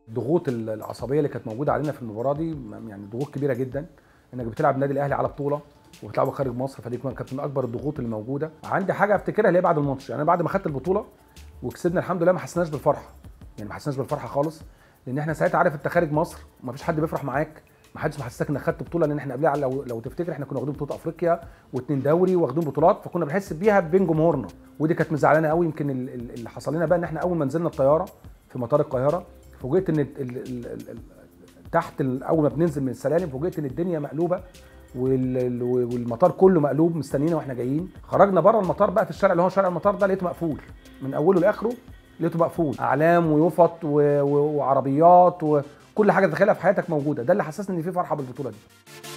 الضغوط العصبيه اللي كانت موجوده علينا في المباراه دي يعني ضغوط كبيره جدا انك بتلعب النادي الاهلي على بطوله وبتلعبوا خارج مصر فدي كانت من اكبر الضغوط اللي موجوده عندي حاجه افتكرها اللي هي بعد الماتش يعني بعد ما خدت البطوله وكسبنا الحمد لله ما حسيناش بالفرحه يعني ما حسيناش بالفرحه خالص لان احنا ساعتها عارف انت خارج مصر ما فيش حد بيفرح معاك ما حدش محسسك انك خدت بطوله لان احنا قبلها لو لو تفتكر احنا كنا واخدين بطوله افريقيا واثنين دوري واخدين بطولات فكنا بنحس بيها بين جمهورنا ودي كانت مزعلانه قوي يمكن اللي حصل لنا بقى ان احنا اول ما نزلنا الطياره في مطار القاهره فوجئت ان ال ال ال تحت اول ما بننزل من السلالم فوجئت ان الدنيا مقلوبه والمطار كله مقلوب مستنينا واحنا جايين خرجنا بره المطار بقى في الشارع اللي هو شارع المطار ده لقيته مقفول من اوله لاخره لقيته مقفول اعلام ويفط وعربيات وكل حاجه تتخيلها في حياتك موجوده ده اللي حسسني ان في فرحه بالبطوله دي